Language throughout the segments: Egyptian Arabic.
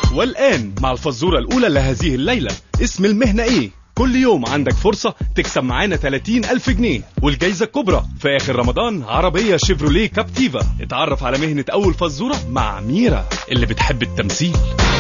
والآن مع الفزورة الأولى لهذه الليلة اسم المهنة إيه؟ كل يوم عندك فرصة تكسب معانا 30 ألف جنيه والجايزة الكبرى في آخر رمضان عربية شيفروليه كابتيفا اتعرف على مهنة أول فزورة مع ميرا اللي بتحب التمثيل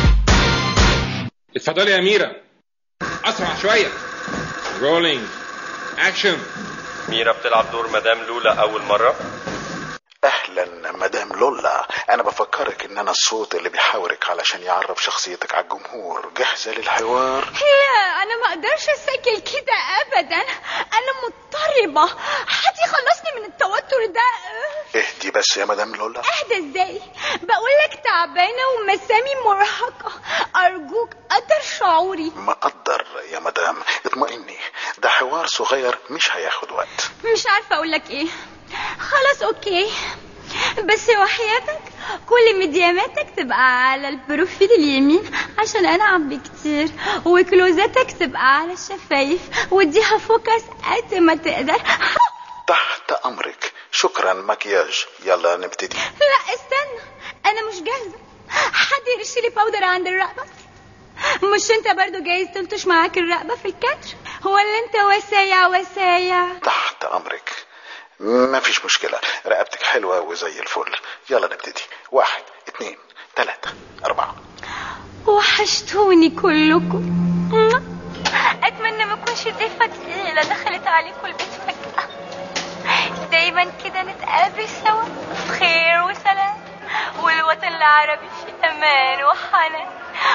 اتفضلي يا ميرا اسرع شويه رولينج اكشن ميرا بتلعب دور مدام لولا أول مرة اهلا مدام لولا انا بفكرك ان انا الصوت اللي بيحاورك علشان يعرف شخصيتك على الجمهور جاهزه للحوار لا انا ما اقدرش اسجل كده ابدا انا مضطربه حد يخلصني من التوتر ده اهدي بس يا مدام لولا اهدى ازاي بقول لك تعبانه ومسامي مرهقه ارجوك قدر شعوري مقدر يا مدام اطمئني ده حوار صغير مش هياخد وقت مش عارفه اقول لك ايه خلاص اوكي بس وحياتك كل مدياماتك تبقى على البروفيل اليمين عشان انعم بكتير وكلوزاتك تبقى على الشفايف واديها فوكس قد ما تقدر تحت امرك شكرا مكياج يلا نبتدي لا استنى انا مش جاهزه حد يرش لي باودر عند الرقبه مش انت برضو جايز تلطش معاك الرقبه في الكتر ولا انت وسايع وسايع تحت امرك ما فيش مشكلة رقبتك حلوة وزي الفل يلا نبتدي واحد اتنين تلاتة أربعة وحشتوني كلكم اتمنى ما اكونش ضيفه تقيله دخلت عليكم البيت فجاه دايما كده نتقابل سوا بخير وسلام والوطن العربي في امان وحنان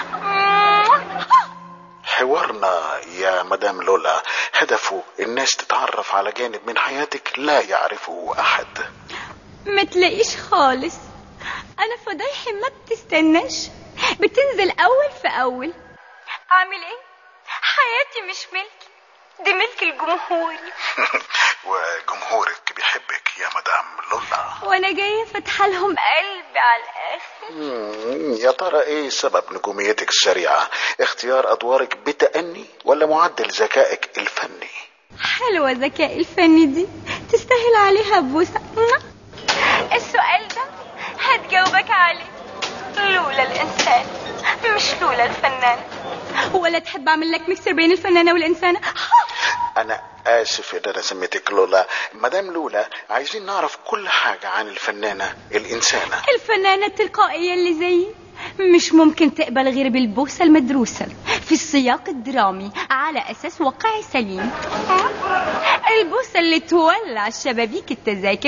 حوارنا يا مدام لولا هدفه الناس تتعرف على جانب من حياتك لا يعرفه أحد ما تلاقيش خالص انا فضايحي ما بتستناش بتنزل اول في اول اعمل ايه حياتي مش ملكي دي ملك الجمهور وجمهورك بيحبك يا مدام لولا وانا جايه فاتحه لهم قلبي على الاخر مم، يا ترى ايه سبب نجوميتك السريعة اختيار ادوارك بتأني ولا معدل ذكائك الفني حلوه ذكاء الفني دي تستاهل عليها بوسه السؤال ده هتجاوبك عليه لولا الانسان مش لولا الفنان ولا تحب اعمل لك ميكسر بين الفنانه والانسانه انا اسف ان انا سميتك لولا مدام لولا عايزين نعرف كل حاجة عن الفنانة الانسانة الفنانة التلقائية اللي زيي مش ممكن تقبل غير بالبوسة المدروسة في السياق الدرامي على أساس واقعي سليم البوسة اللي تولع شبابيك التذاكر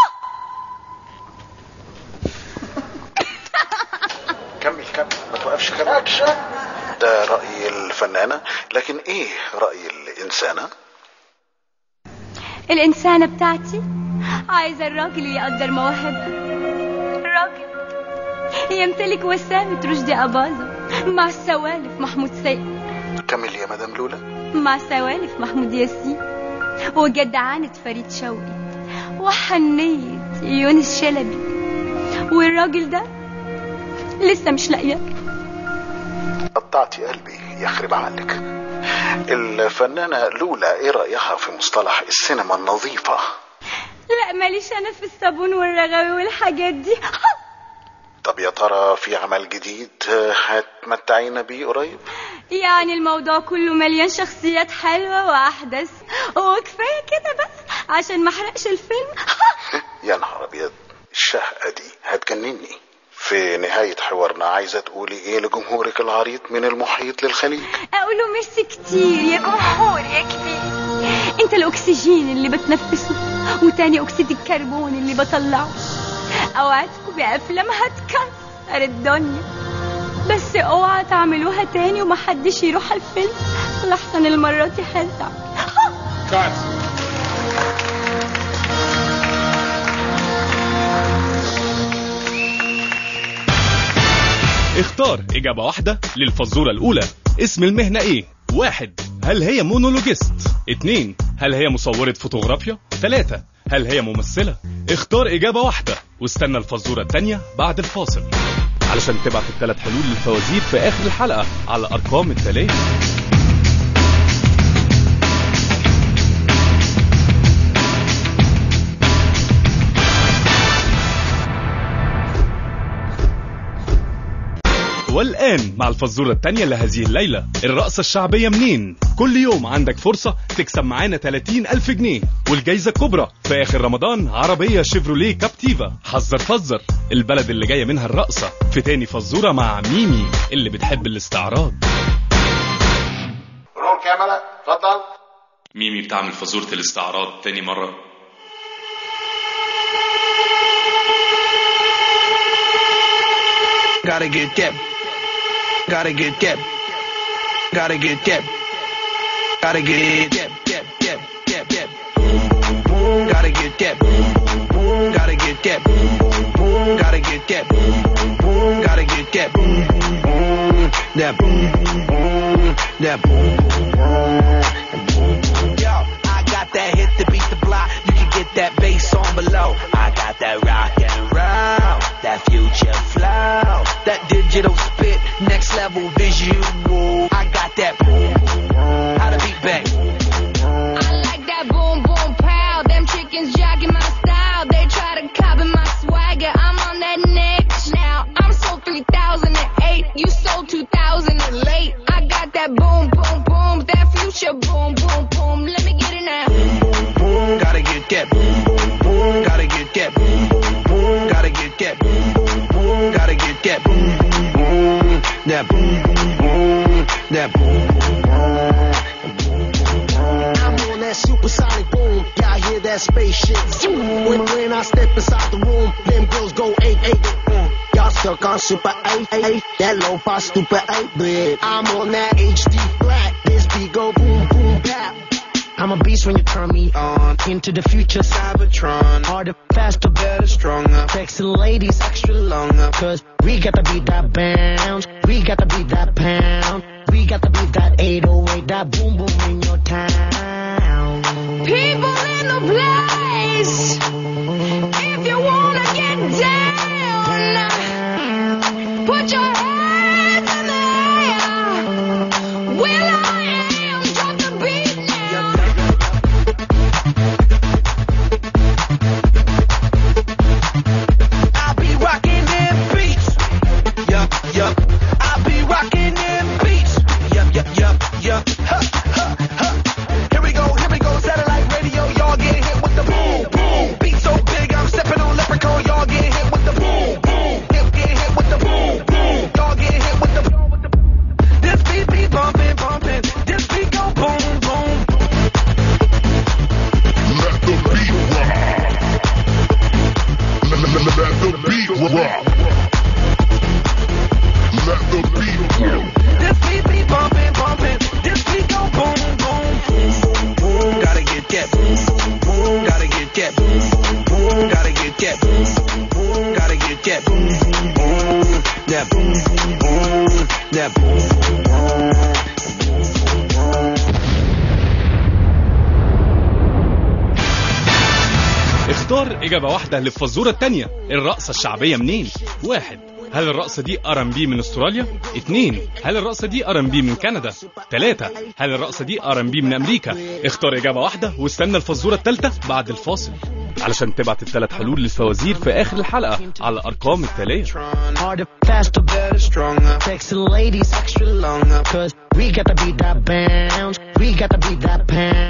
كمل كمل ما توقفش كمل ده رأي الفنانة لكن ايه رأي الانسانة الإنسانة بتاعتي عايزة الراجل اللي يقدر مواهبها راجل يمتلك وسامة رشدي أباظة مع سوالف محمود سيد كمل يا مدام لولا مع سوالف محمود ياسين وجدعانة فريد شوقي وحنية يونس شلبي والراجل ده لسه مش لاقياه قطعتي قلبي يخرب عقلك الفنانة لولا ايه رأيها في مصطلح السينما النظيفة لا ماليش انا في الصابون والرغاوي والحاجات دي طب يا ترى في عمل جديد هتمتعينا بيه قريب يعني الموضوع كله مليان شخصيات حلوة وأحداث وكفاية كده بس عشان ما احرقش الفيلم يا نهار ابيض الشهقة دي هتجنني في نهاية حوارنا عايزة تقولي ايه لجمهورك العريض من المحيط للخليج أقول له ميرسي كتير يا جمهور يا كبير انت الأكسجين اللي بتنفسه وتاني أكسيد الكربون اللي بطلعه أوعدكم بأفلام هتكسر الدنيا بس اوعى تعملوها تاني ومحدش يروح الفيلم لحسن المرة دي هزعل كات اختار إجابة واحدة للفزورة الأولى اسم المهنة إيه؟ واحد هل هي مونولوجيست؟ اتنين هل هي مصورة فوتوغرافيا؟ تلاتة هل هي ممثلة؟ اختار إجابة واحدة واستنى الفزورة التانية بعد الفاصل علشان تبعت الثلاث حلول للفوازير في آخر الحلقة على الأرقام التالية والآن مع الفزورة التانية لهذه الليلة الرقصة الشعبية منين؟ كل يوم عندك فرصة تكسب معانا 30 ألف جنيه والجايزة الكبرى في آخر رمضان عربية شيفروليه كابتيفا حذر فزر البلد اللي جاية منها الرقصة في تاني فزورة مع ميمي اللي بتحب الاستعراض رول كاميرا اتفضل ميمي بتعمل فزورة الاستعراض تاني مرة Gotta get that. Gotta get that. Gotta get that. Gotta get that. that, that, that, that. Gotta get that. Gotta get that. Gotta get that. Gotta get that. That. That. Yo, I got that hit to beat the block. You can get that bass on below. I got that rock and roll, that future flow, that digital spit, next level visual. I got that boom, how to beat bang. I like that boom boom pow. Them chickens jogging my style. They try to copy my swagger. I'm on that next now. I'm sold 3008. You sold 2000 and late. I got that boom boom boom. That future boom boom boom. Let me get it now. Gotta get that, gotta get that, gotta get that, gotta get that, that, that. I'm on that supersonic boom. Y'all hear that spaceship zoom. When, when I step inside the room, them girls go eight eight. Mm. Y'all stuck on super eight eight. That low pass stupid eight bit. I'm on that HD flat. This beat go boom boom bap. I'm a beast when you turn me on. Into the future, Cybertron. Harder, faster, better, stronger. Sexy ladies, extra longer. Cause we got to beat that bounce. We got to beat that pound. We got to beat that 808, that boom boom in your town. People in the place. If you wanna get down, put your hands in the air. Will I am drop the beat now. I'll be rocking them beats. Yup, yup. I'll be rocking them beats. Yup, yup, yup, yup. Huh, huh, huh. Here we go, here we go. Satellite radio, y'all get hit with the boom, boom. Beat so big, I'm stepping on leprechaun. Y'all get hit with the boom, boom. Hip get hit with the boom, boom. Y'all get hit with the. This beat be bumping, bumping. This beat go boom, boom. Let the beat rock. Let, let, let, let the beat rock. Let the beat rock. This beat be bumping, bumping. This beat go boom, boom, boom. Gotta get that. Gotta get that. Gotta get that. Gotta get that. That. That. اختار إجابة واحدة للفزورة التانية الرقصة الشعبية منين؟ واحد هل الرقصة دي ار ام بي من استراليا؟ اتنين هل الرقصة دي ار ام بي من كندا؟ تلاتة هل الرقصة دي ار ام بي من امريكا؟ اختار إجابة واحدة واستنى الفزورة التالتة بعد الفاصل علشان تبعت الثلاث حلول للفوازير في آخر الحلقة على الأرقام التالية Harder, faster, better, stronger. Sexy ladies, extra longer. Cause we got to beat that bounce. We got to beat that pound.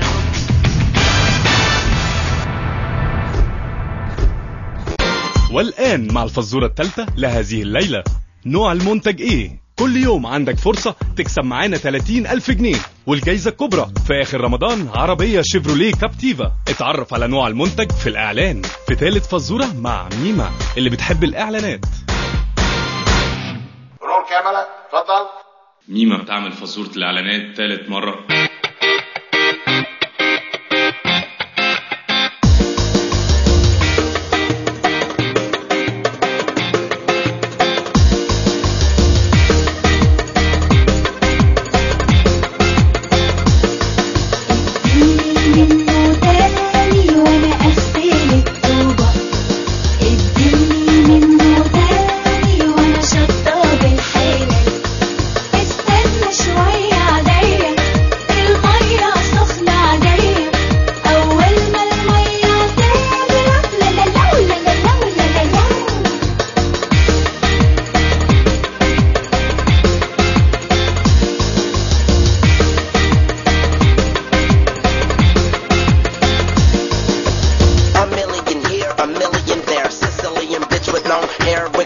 والآن مع الفزورة الثالثة لهذه الليلة نوع المنتج إيه؟ كل يوم عندك فرصة تكسب معانا 30 ألف جنيه والجايزة الكبرى في آخر رمضان عربية شيفروليه كابتيفا اتعرف على نوع المنتج في الإعلان في ثالث فزورة مع ميمة اللي بتحب الإعلانات رول كاميرا اتفضل ميمة بتعمل فزورة الإعلانات ثالث مرة منه تاني وانا اغسل الطوبة اديني منه تاني وانا شطة بالحلال استنى شوية عليا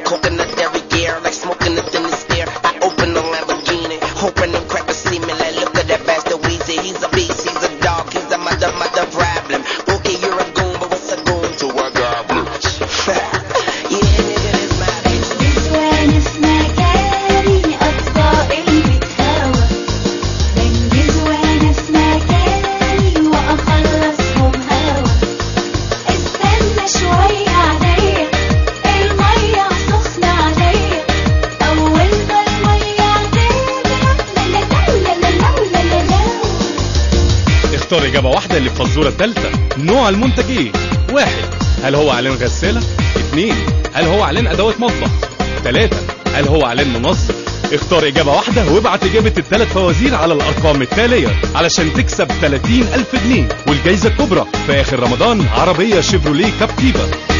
coconut every year, like smoking it in his ear. I open the Lamborghini, hoping them crackers see me. Like, look at that bastard Weezy. He's a beast, he's a dog, he's a mother, mother problem. Okay, you're a goon, but what's a goon to a goblin? yeah, nigga, this my bitch. نسوان مكاني أطفائي بتهوى بنجز وناس مكاني وأخلصهم هوا استنى شوية عليا المية سخنة عليا أول ما المية تغلى لا لا لا لا لا لا لا لا اختار إجابة واحدة اللي في الفزورة الثالثة نوع المنتج إيه؟ واحد هل هو إعلان غسالة؟ اتنين هل هو إعلان أدوات مطبخ؟ تلاتة هل هو إعلان منظف؟ اختار إجابة واحدة وابعت إجابة الثلاث فوازير على الأرقام التالية علشان تكسب 30 ألف جنيه والجايزة الكبرى في آخر رمضان عربية شيفروليه كابتيفا